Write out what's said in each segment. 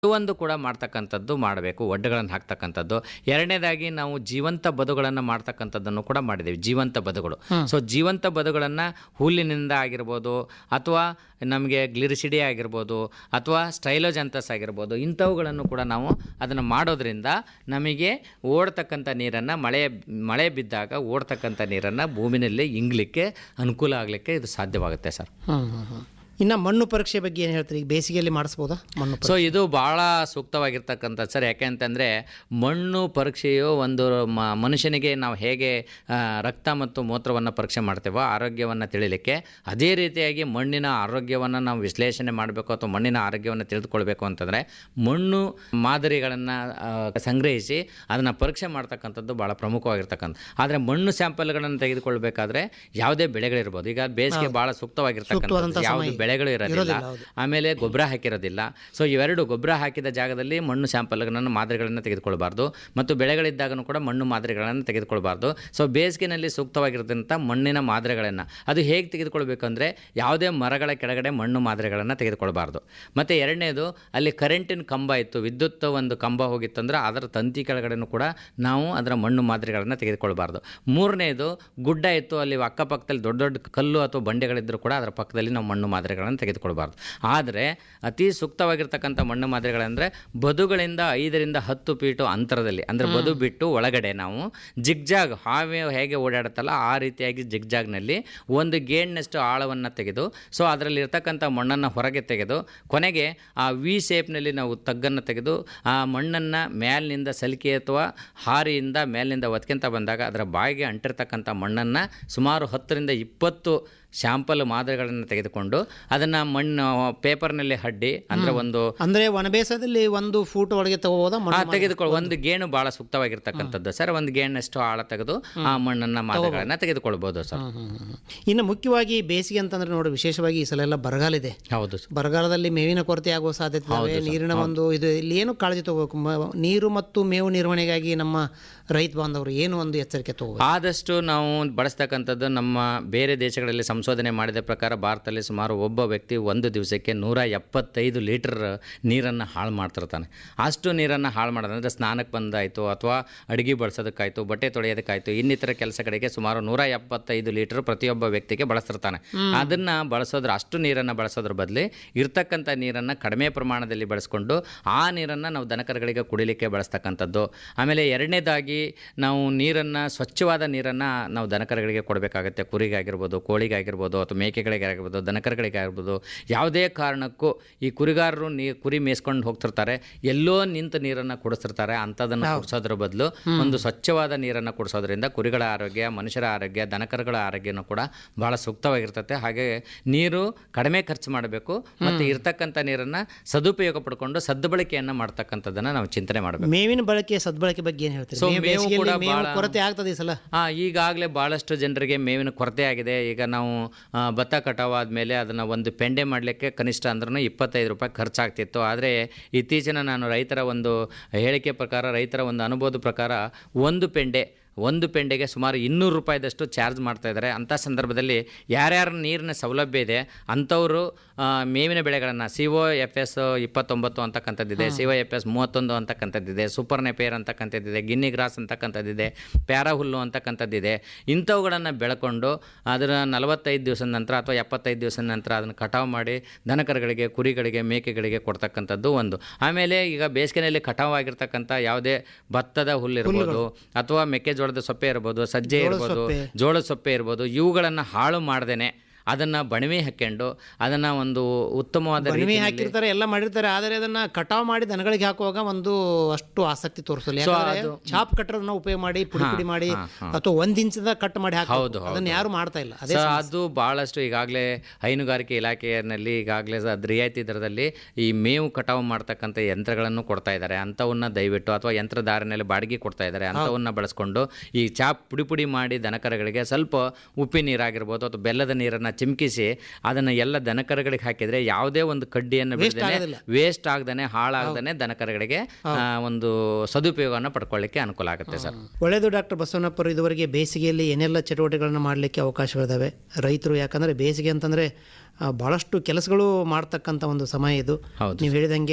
ಒಂದು ಕೂಡ ಮಾಡ್ತಕ್ಕಂಥದ್ದು ಮಾಡಬೇಕು ಒಡ್ಡುಗಳನ್ನು ಹಾಕ್ತಕ್ಕಂಥದ್ದು ಎರಡನೇದಾಗಿ ನಾವು ಜೀವಂತ ಬದುಗಳನ್ನು ಮಾಡ್ತಕ್ಕಂಥದ್ದನ್ನು ಕೂಡ ಮಾಡಿದ್ದೀವಿ ಜೀವಂತ ಬದುಗಳು ಸೊ ಜೀವಂತ ಬದುಗಳನ್ನು ಹುಲ್ಲಿನಿಂದ ಆಗಿರ್ಬೋದು ಅಥವಾ ನಮಗೆ ಗ್ಲಿರಿಸಿಡಿ ಆಗಿರ್ಬೋದು ಅಥವಾ ಸ್ಟೈಲೋಜಂತಸ್ ಆಗಿರ್ಬೋದು ಇಂಥವುಗಳನ್ನು ಕೂಡ ನಾವು ಅದನ್ನು ಮಾಡೋದ್ರಿಂದ ನಮಗೆ ಓಡ್ತಕ್ಕಂಥ ನೀರನ್ನು ಮಳೆ ಮಳೆ ಬಿದ್ದಾಗ ಓಡ್ತಕ್ಕಂಥ ನೀರನ್ನು ಭೂಮಿನಲ್ಲಿ ಇಂಗ್ಲಿಕ್ಕೆ ಅನುಕೂಲ ಆಗಲಿಕ್ಕೆ ಇದು ಸಾಧ್ಯವಾಗುತ್ತೆ ಸರ್ ಹ್ಮ್ ಹ್ಮ್ ಹ್ಮ್ ಇನ್ನು ಮಣ್ಣು ಪರೀಕ್ಷೆ ಬಗ್ಗೆ ಏನು ಹೇಳ್ತೀರಿ ಈಗ ಬೇಸಿಗೆಯಲ್ಲಿ ಮಾಡಿಸ್ಬೋದಾ ಮಣ್ಣು ಪರೀಕ್ಷೆ ಸೊ ಇದು ಭಾಳ ಸೂಕ್ತವಾಗಿರ್ತಕ್ಕಂಥ ಸರ್ ಯಾಕೆಂತಂದರೆ ಮಣ್ಣು ಪರೀಕ್ಷೆಯು ಒಂದು ಮ- ಮನುಷ್ಯನಿಗೆ ನಾವು ಹೇಗೆ ಆ, ರಕ್ತ ಮತ್ತು ಮೂತ್ರವನ್ನು ಪರೀಕ್ಷೆ ಮಾಡ್ತೇವೋ ಆರೋಗ್ಯವನ್ನು ತಿಳಿಲಿಕ್ಕೆ ಅದೇ ರೀತಿಯಾಗಿ ಮಣ್ಣಿನ ಆರೋಗ್ಯವನ್ನು ನಾವು ವಿಶ್ಲೇಷಣೆ ಮಾಡಬೇಕು ಅಥವಾ ಮಣ್ಣಿನ ಆರೋಗ್ಯವನ್ನು ತಿಳಿದುಕೊಳ್ಬೇಕು ಅಂತಂದರೆ ಮಣ್ಣು ಮಾದರಿಗಳನ್ನು ಸಂಗ್ರಹಿಸಿ ಅದನ್ನು ಪರೀಕ್ಷೆ ಮಾಡ್ತಕ್ಕಂಥದ್ದು ಭಾಳ ಪ್ರಮುಖವಾಗಿರ್ತಕ್ಕಂಥ ಆದರೆ ಮಣ್ಣು ಸ್ಯಾಂಪಲ್ಗಳನ್ನು ತೆಗೆದುಕೊಳ್ಬೇಕಾದ್ರೆ ಯಾವುದೇ ಬೆಳೆಗಳಿರ್ಬೋದು ಈಗ ಬೇಸಿಗೆ ಭಾಳ ಸೂಕ್ತವಾಗಿರ್ತಕ್ಕಂಥ ಯಾವುದು ಬೆಳೆಗಳು ಇರೋದಿಲ್ಲ ಆಮೇಲೆ ಗೊಬ್ಬರ ಹಾಕಿರೋದಿಲ್ಲ ಸೊ ಇವೆರಡು ಗೊಬ್ಬರ ಹಾಕಿದ ಜಾಗದಲ್ಲಿ ಮಣ್ಣು ಸ್ಯಾಂಪಲ್ಗಳನ್ನು ಮಾದರಿಗಳನ್ನು ತೆಗೆದುಕೊಳ್ಬಾರ್ದು ಮತ್ತು ಬೆಳೆಗಳಿದ್ದಾಗನೂ ಕೂಡ ಮಣ್ಣು ಮಾದರಿಗಳನ್ನು ತೆಗೆದುಕೊಳ್ಬಾರ್ದು ಸೊ ಬೇಸಿಗೆನಲ್ಲಿ ಸೂಕ್ತವಾಗಿರೋದಂಥ ಮಣ್ಣಿನ ಮಾದರಿಗಳನ್ನು ಅದು ಹೇಗೆ ತೆಗೆದುಕೊಳ್ಬೇಕು ಅಂದರೆ ಯಾವುದೇ ಮರಗಳ ಕೆಳಗಡೆ ಮಣ್ಣು ಮಾದರಿಗಳನ್ನು ತೆಗೆದುಕೊಳ್ಬಾರ್ದು ಮತ್ತು ಎರಡನೇದು ಅಲ್ಲಿ ಕರೆಂಟಿನ ಕಂಬ ಇತ್ತು ವಿದ್ಯುತ್ ಒಂದು ಕಂಬ ಹೋಗಿತ್ತಂದ್ರೆ ಅದರ ತಂತಿ ಕೆಳಗಡೆನೂ ಕೂಡ ನಾವು ಅದರ ಮಣ್ಣು ಮಾದರಿಗಳನ್ನು ತೆಗೆದುಕೊಳ್ಬಾರ್ದು ಮೂರನೇದು ಗುಡ್ಡ ಇತ್ತು ಅಲ್ಲಿ ಅಕ್ಕಪಕ್ಕದಲ್ಲಿ ದೊಡ್ಡ ದೊಡ್ಡ ಕಲ್ಲು ಅಥವಾ ಬಂಡೆಗಳಿದ್ದರೂ ಕೂಡ ಅದರ ಪಕ್ಕದಲ್ಲಿ ನಾವು ಮಣ್ಣು ಮಾದರಿಗಳನ್ನು ತೆಗೆದುಕೊಳ್ಬಾರ್ದು ಆದರೆ ಅತಿ ಸೂಕ್ತವಾಗಿರ್ತಕ್ಕಂಥ ಮಣ್ಣು ಮಾದರಿಗಳಂದರೆ ಬದುಗಳಿಂದ ಐದರಿಂದ ಹತ್ತು ಫೀಟು ಅಂತರದಲ್ಲಿ ಅಂದರೆ ಬದು ಬಿಟ್ಟು ಒಳಗಡೆ ನಾವು ಜಿಗ್ಜಾಗ್ ಹಾವೆ ಹೇಗೆ ಓಡಾಡುತ್ತಲ್ಲ ಆ ರೀತಿಯಾಗಿ ಜಿಗ್ಜಾಗ್ನಲ್ಲಿ ಒಂದು ಗೇಣಿನಷ್ಟು ಆಳವನ್ನು ತೆಗೆದು ಸೊ ಅದರಲ್ಲಿ ಇರ್ತಕ್ಕಂಥ ಮಣ್ಣನ್ನು ಹೊರಗೆ ತೆಗೆದು ಕೊನೆಗೆ ಆ ವಿ ಶೇಪ್ನಲ್ಲಿ ನಾವು ತಗ್ಗನ್ನು ತೆಗೆದು ಆ ಮಣ್ಣನ್ನು ಮೇಲಿನಿಂದ ಸಲಿಕೆ ಅಥವಾ ಹಾರಿಯಿಂದ ಮೇಲಿನಿಂದ ಒತ್ಕೊಂತ ಬಂದಾಗ ಅದರ ಬಾಯಿಗೆ ಅಂಟಿರ್ತಕ್ಕಂಥ ಮಣ್ಣನ್ನು ಸುಮಾರು ಹತ್ತರಿಂದ ಇಪ್ಪತ್ತು ಶಾಂಪಲ್ ಮಾದರಿಗಳನ್ನು ತೆಗೆದುಕೊಂಡು ಅದನ್ನು ಮಣ್ಣು ಪೇಪರ್ನಲ್ಲಿ ಹಡ್ಡಿ ಅಂದರೆ ಒಂದು ಅಂದ್ರೆ ವನಬೇಸದಲ್ಲಿ ಒಂದು ಫೂಟ್ ಒಳಗೆ ತಗೋಬೋದಾ ಆ, ಮಣ್ಣು ತೆಗೆದುಕೊಳ್ಳ ಒಂದು ಗೇಣು ಬಹಳ ಸೂಕ್ತವಾಗಿರ್ತಕ್ಕಂಥದ್ದು ಸರ್ ಒಂದು ಗೇಣಷ್ಟು ಆಳ ತೆಗೆದು ಆ ಮಣ್ಣನ್ನ ಮಾದರಿಗಳನ್ನ ತೆಗೆದುಕೊಳ್ಬಹುದು ಸರ್ ಹ್ಮ್, ಹ್ಮ್, ಹ್ಮ್. ಇನ್ನು ಮುಖ್ಯವಾಗಿ ಬೇಸಿಗೆ ಅಂತಂದ್ರೆ ನೋಡಿ ವಿಶೇಷವಾಗಿ ಈ ಸಲ ಎಲ್ಲ ಬರಗಾಲ ಇದೆ ಹೌದು ಸರ್ ಬರಗಾಲದಲ್ಲಿ ಮೇವಿನ ಕೊರತೆ ಆಗುವ ಸಾಧ್ಯತೆ ಇದಾವೆ ನೀರಿನ ಒಂದು ಇದು ಇಲ್ಲಿ ಏನು ಕಾಳಜಿ ತಗೋಬೇಕು ಮ- ನೀರು ಮತ್ತು ಮೇವು ನಿರ್ವಹಣೆಗಾಗಿ ನಮ್ಮ ರೈತ ಬಾಂಧವರು ಏನು ಒಂದು ಎಚ್ಚರಿಕೆ ತಗೋಬೇಕು ಆದಷ್ಟು ನಾವು ಬಳಸ್ತಕ್ಕಂಥದ್ದು ನಮ್ಮ ಬೇರೆ ದೇಶಗಳಲ್ಲಿ ಸಂಶೋಧನೆ ಮಾಡಿದ ಪ್ರಕಾರ ಭಾರತದಲ್ಲಿ ಸುಮಾರು ಒಬ್ಬ ವ್ಯಕ್ತಿ ಒಂದು ದಿವಸಕ್ಕೆ ನೂರ ಎಪ್ಪತ್ತೈದು ಲೀಟರ್ ನೀರನ್ನು ಹಾಳು ಮಾಡ್ತಿರ್ತಾನೆ ಅಷ್ಟು ನೀರನ್ನು ಹಾಳು ಮಾಡೋದಂದ್ರೆ ಸ್ನಾನಕ್ಕೆ ಬಂದಾಯಿತು ಅಥವಾ ಅಡುಗೆ ಬಳಸೋದಕ್ಕಾಯ್ತು ಬಟ್ಟೆ ತೊಳೆಯೋದಕ್ಕಾಯ್ತು ಇನ್ನಿತರ ಕೆಲಸಗಳಿಗೆ ಸುಮಾರು ನೂರ ಎಪ್ಪತ್ತೈದು ಲೀಟರ್ ಪ್ರತಿಯೊಬ್ಬ ವ್ಯಕ್ತಿಗೆ ಬಳಸ್ತಿರ್ತಾನೆ ಅದನ್ನು ಬಳಸೋದ್ರ ಅಷ್ಟು ನೀರನ್ನು ಬಳಸೋದ್ರ ಬದಲು ಇರ್ತಕ್ಕಂಥ ನೀರನ್ನು ಕಡಿಮೆ ಪ್ರಮಾಣದಲ್ಲಿ ಬಳಸ್ಕೊಂಡು ಆ ನೀರನ್ನು ನಾವು ದನಕರುಗಳಿಗೆ ಕುಡಿಲಿಕ್ಕೆ ಬಳಸ್ತಕ್ಕಂಥದ್ದು ಆಮೇಲೆ ಎರಡನೇದಾಗಿ ನಾವು ನೀರನ್ನು ಸ್ವಚ್ಛವಾದ ನೀರನ್ನು ನಾವು ದನಕರುಗಳಿಗೆ ಕೊಡಬೇಕಾಗತ್ತೆ ಕುರಿಗಾಗಿರ್ಬೋದು ಕೋಳಿಗಾಗಿರ್ಬೋದು ಅಥವಾ ಮೇಕೆಗಳಿಗೆ ಆಗಿರ್ಬೋದು ದನಕರುಗಳಿಗೆ ಆಗಿರ್ಬೋದು ಯಾವುದೇ ಕಾರಣಕ್ಕೂ ಈ ಕುರಿಗಾರರು ನೀ ಕುರಿ ಮೇಯ್ಸ್ಕೊಂಡು ಹೋಗ್ತಿರ್ತಾರೆ ಎಲ್ಲೋ ನಿಂತ ನೀರನ್ನು ಕುಡಿಸ್ತಿರ್ತಾರೆ ಅಂಥದನ್ನು ಕುಡಿಸೋದ್ರ ಬದಲು ಒಂದು ಸ್ವಚ್ಛವಾದ ನೀರನ್ನು ಕುಡಿಸೋದ್ರಿಂದ ಕುರಿಗಳ ಆರೋಗ್ಯ ಮನುಷ್ಯರ ಆರೋಗ್ಯ ದನಕರುಗಳ ಆರೋಗ್ಯನೂ ಕೂಡ ಬಹಳ ಸೂಕ್ತವಾಗಿರ್ತತೆ ಹಾಗೆ ನೀರು ಕಡಿಮೆ ಖರ್ಚು ಮಾಡಬೇಕು ಮತ್ತು ಇರ್ತಕ್ಕಂಥ ನೀರನ್ನು ಸದುಪಯೋಗ ಪಡ್ಕೊಂಡು ಸದ್ಬಳಕೆಯನ್ನು ಮಾಡ್ತಕ್ಕಂಥದ್ದನ್ನು ನಾವು ಚಿಂತನೆ ಮಾಡಬೇಕು ಮೇವಿನ ಬಳಕೆ ಸದ್ಬಳಕೆ ಬಗ್ಗೆ ಏನು ಹೇಳ್ತೀರಿ ಸೊ ಮೇವು ಮೇವು ಬೇಸಿಗೆಯಲ್ಲಿ ಕೂಡ ಮೇವು ಭಾಳ- ಕೊರತೆ ಆಗ್ತದೆ ಈ ಸಲ ಹಾಂ ಈಗಾಗಲೇ ಭಾಳಷ್ಟು ಜನರಿಗೆ ಮೇವಿನ ಕೊರತೆ ಆಗಿದೆ ಈಗ ನಾವು ಆ, ಭತ್ತ ಕಟಾವಾದ ಮೇಲೆ ಅದನ್ನು ಒಂದು ಪೆಂಡೆ ಮಾಡಲಿಕ್ಕೆ ಕನಿಷ್ಠ ಅಂದ್ರೂ ಇಪ್ಪತ್ತೈದು ರೂಪಾಯಿ ಖರ್ಚಾಗ್ತಿತ್ತು ಆದರೆ ಇತ್ತೀಚಿನ ನಾನು ರೈತರ ಒಂದು ಹೇಳಿಕೆ ಪ್ರಕಾರ ರೈತರ ಒಂದು ಅನುಭವದ ಪ್ರಕಾರ ಒಂದು ಪೆಂಡೆ ಒಂದು ಪೆಂಡೆಗೆ ಸುಮಾರು ಇನ್ನೂರು ರೂಪಾಯಿದಷ್ಟು ಚಾರ್ಜ್ ಮಾಡ್ತಾ ಇದ್ದಾರೆ ಅಂಥ ಸಂದರ್ಭದಲ್ಲಿ ಯಾರ್ಯಾರ ನೀರಿನ ಸೌಲಭ್ಯ ಇದೆ ಅಂಥವರು ಆ, ಮೇವಿನ ಬೆಳೆಗಳನ್ನು ಸಿ ಒ ಎಫ್ ಎಸ್ ಇಪ್ಪತ್ತೊಂಬತ್ತು ಅಂತಕ್ಕಂಥದ್ದಿದೆ ಸಿ ಒ ಎಫ್ ಎಸ್ ಮೂವತ್ತೊಂದು ಅಂತಕ್ಕಂಥದ್ದಿದೆ ಸೂಪರ್ ನೆಪೇರ್ ಅಂತಕ್ಕಂಥದ್ದಿದೆ ಗಿನ್ನಿ ಗ್ರಾಸ್ ಅಂತಕ್ಕಂಥದ್ದಿದೆ ಪ್ಯಾರಾ ಹುಲ್ಲು ಅಂತಕ್ಕಂಥದ್ದಿದೆ ಇಂಥವುಗಳನ್ನು ಬೆಳ್ಕೊಂಡು ಅದರ ನಲವತ್ತೈದು ದಿವಸದ ನಂತರ ಅಥವಾ ಎಪ್ಪತ್ತೈದು ದಿವಸದ ನಂತರ ಅದನ್ನು ಕಟಾವು ಮಾಡಿ ದನಕರುಗಳಿಗೆ ಕುರಿಗಳಿಗೆ ಮೇಕೆಗಳಿಗೆ ಕೊಡ್ತಕ್ಕಂಥದ್ದು ಒಂದು ಆಮೇಲೆ ಈಗ ಬೇಸಿಗೆನಲ್ಲಿ ಕಟಾವು ಆಗಿರ್ತಕ್ಕಂಥ ಯಾವುದೇ ಭತ್ತದ ಹುಲ್ಲಿರ್ಬೋದು ಅಥವಾ ಮೆಕ್ಕೆಜೋಳದ ಸೊಪ್ಪೆ ಇರ್ಬೋದು ಸಜ್ಜೆ ಇರ್ಬೋದು ಜೋಳದ ಸೊಪ್ಪೆ ಇರ್ಬೋದು ಇವುಗಳನ್ನು ಹಾಳು ಮಾಡ್ದೇನೆ ಅದನ್ನು ಬಣವೆ ಹಾಕ್ಕೊಂಡು ಅದನ್ನು ಒಂದು ಉತ್ತಮವಾದ ಕಡಿಮೆ ರೀತಿಯಲ್ಲಿ ಹಾಕಿರ್ತಾರೆ ಎಲ್ಲ ಮಾಡಿರ್ತಾರೆ ಆದರೆ ಅದನ್ನ ಕಟಾವ್ ಮಾಡಿ ದನಗಳಿಗೆ ಹಾಕುವಾಗ ಒಂದು ಅಷ್ಟು ಆಸಕ್ತಿ ತೋರಿಸಲ್ಲ ಯಾಕಂದ್ರೆ ಚಾಪ್ ಕಟ್ಟರನ್ನ ಉಪಯೋಗ ಮಾಡಿ ಪುಡಿ ಪುಡಿ ಮಾಡಿ ಅಥವಾ ಒಂದ್ ಇಂಚದ ಕಟ್ ಮಾಡಿ ಹಾಕಿ ಹೌದು, ಅದನ್ನ ಯಾರು ಮಾಡ್ತಾ ಇಲ್ಲ ಅದೇ ಸೊ ಅದು ಭಾಳಷ್ಟು ಈಗಾಗಲೇ ಹೈನುಗಾರಿಕೆ ಇಲಾಖೆಯಲ್ಲಿ ಈಗಾಗಲೇ ಅದು ರಿಯಾಯಿತಿ ದರದಲ್ಲಿ ಈ ಮೇವು ಕಟಾವು ಮಾಡ್ತಕ್ಕಂಥ ಯಂತ್ರಗಳನ್ನು ಕೊಡ್ತಾ ಇದ್ದಾರೆ ಅಂಥವನ್ನ ದಯವಿಟ್ಟು ಅಥವಾ ಯಂತ್ರಧಾರಣೆಯಲ್ಲಿ ಬಾಡಿಗೆ ಕೊಡ್ತಾ ಇದ್ದಾರೆ ಅಂಥವನ್ನ ಬಳಸ್ಕೊಂಡು ಈ ಚಾಪ್ ಪುಡಿ ಪುಡಿ ಮಾಡಿ ದನಕರುಗಳಿಗೆ ಸ್ವಲ್ಪ ಉಪ್ಪಿ ನೀರಾಗಿರ್ಬೋದು ಅಥವಾ ಬೆಲ್ಲದ ನೀರನ್ನು ಚಿಮ್ಕಿಸಿ ಅದನ್ನು ಎಲ್ಲ ದನಕರುಗಳಿಗೆ ಹಾಕಿದರೆ ಯಾವುದೇ ಒಂದು ಕಡ್ಡಿಯನ್ನು ಬಿಡದೇ ವೇಸ್ಟ್ ಆಗ್ದೇ ಹಾಳಾಗ್ದೇ ದನಕರುಗಳಿಗೆ ಆ, ಒಂದು ಸದುಪಯೋಗವನ್ನು ಪಡ್ಕೊಳ್ಳಿಕ್ಕೆ ಅನುಕೂಲ ಆಗುತ್ತೆ ಸರ್ ಒಳ್ಳೆಯದು ಡಾಕ್ಟರ್ ಬಸವಣ್ಣಪ್ಪರು ಇದುವರೆಗೆ ಬೇಸಿಗೆಯಲ್ಲಿ ಏನೆಲ್ಲ ಚಟುವಟಿಕೆಗಳನ್ನು ಮಾಡಲಿಕ್ಕೆ ಅವಕಾಶಗಳಿದ್ದಾವೆ ರೈತರು ಯಾಕಂದರೆ ಬೇಸಿಗೆ ಅಂತಂದರೆ ಭಾಳಷ್ಟು ಕೆಲಸಗಳು ಮಾಡ್ತಕ್ಕಂಥ ಒಂದು ಸಮಯ ಇದು ಹೌದು ನೀವು ಹೇಳಿದಂಗೆ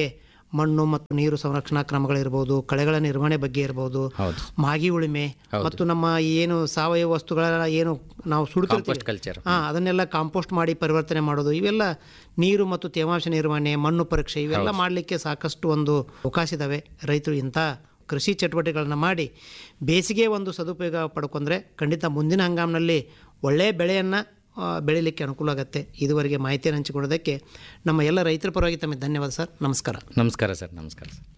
ಮಣ್ಣು ಮತ್ತು ನೀರು ಸಂರಕ್ಷಣಾ ಕ್ರಮಗಳಿರ್ಬೋದು ಕಳೆಗಳ ನಿರ್ವಹಣೆ ಬಗ್ಗೆ ಇರ್ಬೋದು ಹೌದು ಮಾಗಿ ಉಳಿಮೆ ಮತ್ತು ನಮ್ಮ ಏನು ಸಾವಯವ ವಸ್ತುಗಳ ಏನು ನಾವು ಸುಡ್ತಿರ್ತೀವಿ ಕಾಂಪೋಸ್ಟ್ ಕಲ್ಚರ್ ಹಾಂ ಅದನ್ನೆಲ್ಲ ಕಾಂಪೋಸ್ಟ್ ಮಾಡಿ ಪರಿವರ್ತನೆ ಮಾಡೋದು ಇವೆಲ್ಲ ನೀರು ಮತ್ತು ತೇವಾಂಶ ನಿರ್ವಹಣೆ ಮಣ್ಣು ಪರೀಕ್ಷೆ ಇವೆಲ್ಲ ಮಾಡಲಿಕ್ಕೆ ಸಾಕಷ್ಟು ಒಂದು ಅವಕಾಶ ಇದ್ದಾವೆ ರೈತರು ಇಂಥ ಕೃಷಿ ಚಟುವಟಿಕೆಗಳನ್ನ ಮಾಡಿ ಬೇಸಿಗೆ ಒಂದು ಸದುಪಯೋಗ ಪಡ್ಕೊಂಡ್ರೆ ಖಂಡಿತ ಮುಂದಿನ ಹಂಗಾಮಿನಲ್ಲಿ ಒಳ್ಳೆಯ ಬೆಳೆಯನ್ನು ಬೆಳೀಲಿಕ್ಕೆ ಅನುಕೂಲ ಆಗುತ್ತೆ ಇದುವರೆಗೆ ಮಾಹಿತಿಯನ್ನು ಹಂಚಿಕೊಳ್ಳೋದಕ್ಕೆ ನಮ್ಮ ಎಲ್ಲ ರೈತರ ಪರವಾಗಿ ತಮಗೆ ಧನ್ಯವಾದ ಸರ್ ನಮಸ್ಕಾರ ನಮಸ್ಕಾರ ಸರ್ ನಮಸ್ಕಾರ ಸರ್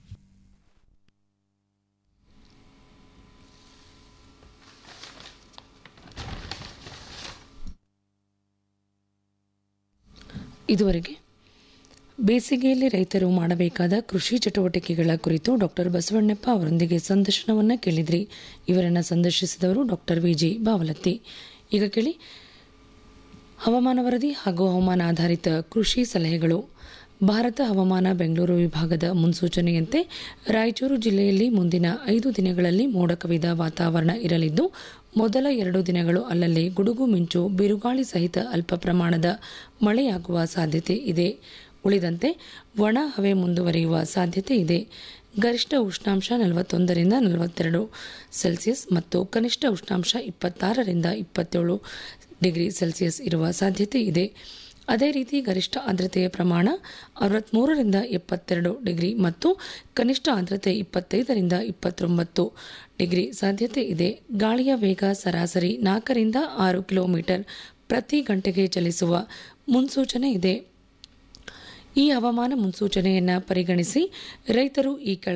ಇದುವರೆಗೆ ಬೇಸಿಗೆಯಲ್ಲಿ ರೈತರು ಮಾಡಬೇಕಾದ ಕೃಷಿ ಚಟುವಟಿಕೆಗಳ ಕುರಿತು ಡಾಕ್ಟರ್ ಬಸವಣ್ಣಪ್ಪ ಅವರೊಂದಿಗೆ ಸಂದರ್ಶನವನ್ನು ಕೇಳಿದ್ರಿ ಇವರನ್ನು ಸಂದರ್ಶಿಸಿದವರು ಡಾಕ್ಟರ್ ವಿ ಜಿ ಬಾವಲತ್ತಿ ಈಗ ಕೇಳಿ ಹವಾಮಾನ ವರದಿ ಹಾಗೂ ಹವಾಮಾನ ಆಧಾರಿತ ಕೃಷಿ ಸಲಹೆಗಳು ಭಾರತ ಹವಾಮಾನ ಬೆಂಗಳೂರು ವಿಭಾಗದ ಮುನ್ಸೂಚನೆಯಂತೆ ರಾಯಚೂರು ಜಿಲ್ಲೆಯಲ್ಲಿ ಮುಂದಿನ ಐದು ದಿನಗಳಲ್ಲಿ ಮೋಡ ಕವಿದ ವಾತಾವರಣ ಇರಲಿದ್ದು ಮೊದಲ ಎರಡು ದಿನಗಳು ಅಲ್ಲಲ್ಲಿ ಗುಡುಗು ಮಿಂಚು ಬಿರುಗಾಳಿ ಸಹಿತ ಅಲ್ಪ ಪ್ರಮಾಣದ ಮಳೆಯಾಗುವ ಸಾಧ್ಯತೆ ಇದೆ ಉಳಿದಂತೆ ಒಣ ಹವೆ ಮುಂದುವರಿಯುವ ಸಾಧ್ಯತೆ ಇದೆ ಗರಿಷ್ಠ ಉಷ್ಣಾಂಶ ನಲವತ್ತೊಂದರಿಂದ ನಲವತ್ತೆರಡು ಸೆಲ್ಸಿಯಸ್ ಮತ್ತು ಕನಿಷ್ಠ ಉಷ್ಣಾಂಶ ಇಪ್ಪತ್ತಾರರಿಂದ ಇಪ್ಪತ್ತೇಳು ಡಿಗ್ರಿ ಸೆಲ್ಸಿಯಸ್ ಇರುವ ಸಾಧ್ಯತೆ ಇದೆ ಅದೇ ರೀತಿ ಗರಿಷ್ಠ ಆರ್ದ್ರತೆಯ ಪ್ರಮಾಣ ಅರವತ್ತ್ಮೂರರಿಂದ ಎಪ್ಪತ್ತೆರಡು ಡಿಗ್ರಿ ಮತ್ತು ಕನಿಷ್ಠ ಆರ್ದ್ರತೆ ಇಪ್ಪತ್ತೈದರಿಂದ ಇಪ್ಪತ್ತೊಂಬತ್ತು ಡಿಗ್ರಿ ಸಾಧ್ಯತೆ ಇದೆ ಗಾಳಿಯ ವೇಗ ಸರಾಸರಿ ನಾಲ್ಕರಿಂದ ಆರು ಕಿಲೋಮೀಟರ್ ಪ್ರತಿ ಗಂಟೆಗೆ ಚಲಿಸುವ ಮುನ್ಸೂಚನೆ ಇದೆ ಈ ಹವಾಮಾನ ಮುನ್ಸೂಚನೆಯನ್ನು ಪರಿಗಣಿಸಿ ರೈತರು ಈ ಕೆಳ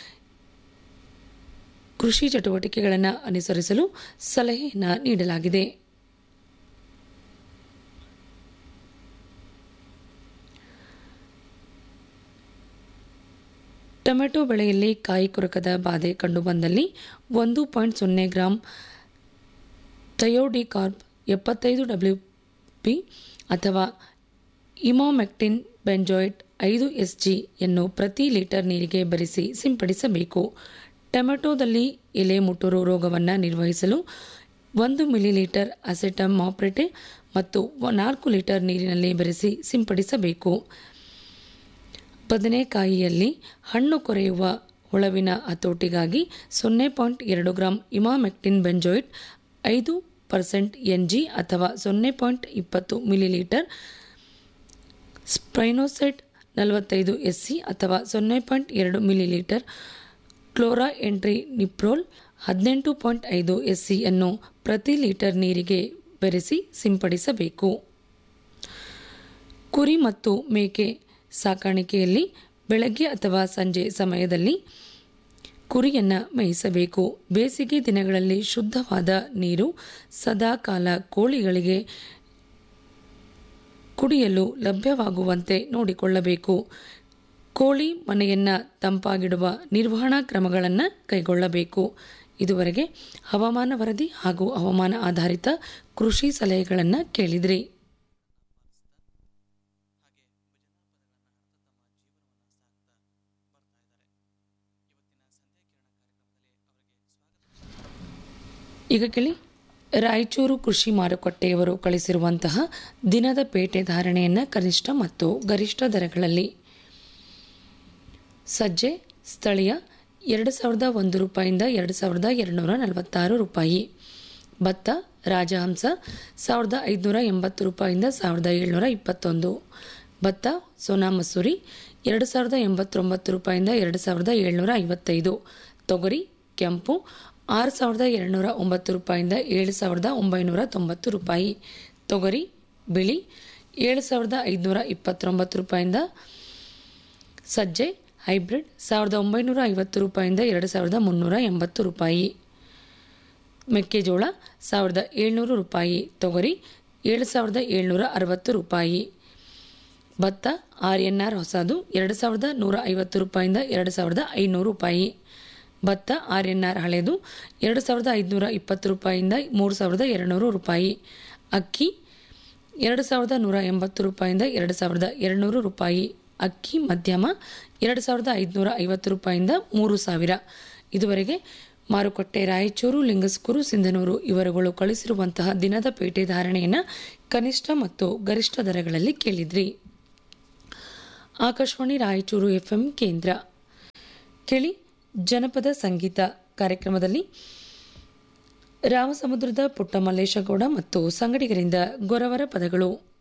ಕೃಷಿ ಚಟುವಟಿಕೆಗಳನ್ನು ಅನುಸರಿಸಲು ಸಲಹೆಯನ್ನು ನೀಡಲಾಗಿದೆ ಟೊಮೆಟೊ ಬೆಳೆಯಲ್ಲಿ ಕಾಯಿ ಕೊರಕದ ಬಾಧೆ ಕಂಡುಬಂದಲ್ಲಿ ಒಂದು ಪಾಯಿಂಟ್ ಸೊನ್ನೆ ಗ್ರಾಂ ಥಯೋಡಿಕಾರ್ಬ್ ಎಪ್ಪತ್ತೈದು ಡಬ್ಲ್ಯೂ ಪಿ ಅಥವಾ ಇಮಾಮೆಕ್ಟಿನ್ ಬೆಂಜಾಯ್ಡ್ ಐದು ಎಸ್ ಜಿಯನ್ನು ಪ್ರತಿ ಲೀಟರ್ ನೀರಿಗೆ ಬೆರೆಸಿ ಸಿಂಪಡಿಸಬೇಕು ಟೊಮೆಟೊದಲ್ಲಿ ಎಲೆ ಮುಟ್ಟುರು ರೋಗವನ್ನು ನಿರ್ವಹಿಸಲು ಒಂದು ಮಿಲಿಲೀಟರ್ ಅಸೆಟಮಾಪ್ರೆಟೆ ಮತ್ತು ನಾಲ್ಕು ಲೀಟರ್ ನೀರಿನಲ್ಲಿ ಬೆರೆಸಿ ಸಿಂಪಡಿಸಬೇಕು ಬದನೆಕಾಯಿಯಲ್ಲಿ ಹಣ್ಣು ಕೊರೆಯುವ ಹುಳವಿನ ಹತೋಟಿಗಾಗಿ ಸೊನ್ನೆ ಪಾಯಿಂಟ್ ಎರಡು ಗ್ರಾಂ ಇಮಾಮೆಕ್ಟಿನ್ ಬೆಂಜೋಯಿಟ್ ಐದು ಪರ್ಸೆಂಟ್ ಎನ್ ಜಿ ಅಥವಾ ಸೊನ್ನೆ ಪಾಯಿಂಟ್ ಇಪ್ಪತ್ತು ಮಿಲಿಲೀಟರ್ ಸ್ಪ್ರೈನೋಸೆಟ್ ನಲವತ್ತೈದು ಎಸ್ ಸಿ ಅಥವಾ ಸೊನ್ನೆ ಪಾಯಿಂಟ್ ಎರಡು ಮಿಲಿಲೀಟರ್ ಕ್ಲೋರಾ ಎಂಟ್ರಿ ನಿಪ್ರೋಲ್ ಹದಿನೆಂಟು ಪಾಯಿಂಟ್ ಐದು ಎಸ್ ಸಿಯನ್ನು ಪ್ರತಿ ಲೀಟರ್ ನೀರಿಗೆ ಬೆರೆಸಿ ಸಿಂಪಡಿಸಬೇಕು ಕುರಿ ಮತ್ತು ಮೇಕೆ ಸಾಕಾಣಿಕೆಯಲ್ಲಿ ಬೆಳಗ್ಗೆ ಅಥವಾ ಸಂಜೆ ಸಮಯದಲ್ಲಿ ಕುರಿಯನ್ನು ಮೇಯಿಸಬೇಕು ಬೇಸಿಗೆ ದಿನಗಳಲ್ಲಿ ಶುದ್ಧವಾದ ನೀರು ಸದಾಕಾಲ ಕೋಳಿಗಳಿಗೆ ಕುಡಿಯಲು ಲಭ್ಯವಾಗುವಂತೆ ನೋಡಿಕೊಳ್ಳಬೇಕು ಕೋಳಿ ಮನೆಯನ್ನು ತಂಪಾಗಿಡುವ ನಿರ್ವಹಣಾ ಕ್ರಮಗಳನ್ನು ಕೈಗೊಳ್ಳಬೇಕು ಇದುವರೆಗೆ ಹವಾಮಾನ ವರದಿ ಹಾಗೂ ಹವಾಮಾನ ಆಧಾರಿತ ಕೃಷಿ ಸಲಹೆಗಳನ್ನು ಕೇಳಿದ್ರಿ ಈಗ ಕೇಳಿ ರಾಯಚೂರು ಕೃಷಿ ಮಾರುಕಟ್ಟೆಯವರು ಕಳಿಸಿರುವಂತಹ ದಿನದ ಪೇಟೆ ಧಾರಣೆಯನ್ನು ಕನಿಷ್ಠ ಮತ್ತು ಗರಿಷ್ಠ ದರಗಳಲ್ಲಿ ಸಜ್ಜೆ ಸ್ಥಳೀಯ ಎರಡು ಸಾವಿರದ ಒಂದು ರೂಪಾಯಿಂದ ಎರಡು ಸಾವಿರದ ಎರಡುನೂರ ನಲವತ್ತಾರು ರೂಪಾಯಿ ಭತ್ತ ರಾಜಹಂಸ ಸಾವಿರದ ಐದುನೂರ ಎಂಬತ್ತು ರೂಪಾಯಿಂದ ಸಾವಿರದ ಏಳ್ನೂರ ಇಪ್ಪತ್ತೊಂದು ಭತ್ತ ಸೋನಾ ಮಸೂರಿ ಎರಡು ಸಾವಿರದ ಎಂಬತ್ತೊಂಬತ್ತು ರೂಪಾಯಿಂದ ಎರಡು ಸಾವಿರದ ಏಳ್ನೂರ ಐವತ್ತೈದು ತೊಗರಿ ಕೆಂಪು ಆರು ಸಾವಿರದ ಎರಡುನೂರ ಒಂಬತ್ತು ರೂಪಾಯಿಂದ ಏಳು ಸಾವಿರದ ಒಂಬೈನೂರ ತೊಂಬತ್ತು ರೂಪಾಯಿ ತೊಗರಿ ಬಿಳಿ ಏಳು ಸಾವಿರದ ಐದುನೂರ ಇಪ್ಪತ್ತೊಂಬತ್ತು ರೂಪಾಯಿಂದ ಸಜ್ಜೆ ಹೈಬ್ರಿಡ್ ಸಾವಿರದ ಒಂಬೈನೂರ ಐವತ್ತು ರೂಪಾಯಿಂದ ಎರಡು ಸಾವಿರದ ಮುನ್ನೂರ ಎಂಬತ್ತು ರೂಪಾಯಿ ಮೆಕ್ಕೆಜೋಳ ಸಾವಿರದ ಏಳ್ನೂರು ರೂಪಾಯಿ ತೊಗರಿ ಏಳು ಸಾವಿರದ ಏಳ್ನೂರ ಅರವತ್ತು ರೂಪಾಯಿ ಭತ್ತ ಆರ್ ಎನ್ ಆರ್ ಹೊಸದು ಎರಡು ಸಾವಿರದ ನೂರ ಐವತ್ತು ರೂಪಾಯಿಂದ ಎರಡು ಸಾವಿರದ ಐನೂರು ರೂಪಾಯಿ ಭತ್ತ ಆರ್ ಎನ್ ಆರ್ ಹಳೆಯದು ಎರಡು ಸಾವಿರದ ಐದುನೂರ ಇಪ್ಪತ್ತು ರೂಪಾಯಿಂದ ಮೂರು ಸಾವಿರದ ಎರಡುನೂರು ರೂಪಾಯಿ ಅಕ್ಕಿ ಎರಡು ಸಾವಿರದ ನೂರ ಎಂಬತ್ತು ರೂಪಾಯಿಂದ ಎರಡು ಸಾವಿರದ ಎರಡುನೂರು ರೂಪಾಯಿ ಅಕ್ಕಿ ಮಧ್ಯಮ ಎರಡು ಸಾವಿರದ ಐದುನೂರ ಐವತ್ತು ರೂಪಾಯಿಂದ ಮೂರು ಸಾವಿರ ಇದುವರೆಗೆ ಮಾರುಕಟ್ಟೆ ರಾಯಚೂರು ಲಿಂಗಸ್ಕೂರು ಸಿಂಧನೂರು ಇವರುಗಳು ಕಳಿಸಿರುವಂತಹ ದಿನದ ಪೇಟೆ ಧಾರಣೆಯನ್ನು ಕನಿಷ್ಠ ಮತ್ತು ಗರಿಷ್ಠ ದರಗಳಲ್ಲಿ ಕೇಳಿದ್ರಿ ಆಕಾಶವಾಣಿ ರಾಯಚೂರು ಎಫ್ಎಂ ಕೇಂದ್ರ ಕೇಳಿ ಜನಪದ ಸಂಗೀತ ಕಾರ್ಯಕ್ರಮದಲ್ಲಿ ರಾಮಸಮುದ್ರದ ಪುಟ್ಟ ಮಲ್ಲೇಶಗೌಡ ಮತ್ತು ಸಂಗಡಿಗರಿಂದ ಗೊರವರ ಪದಗಳು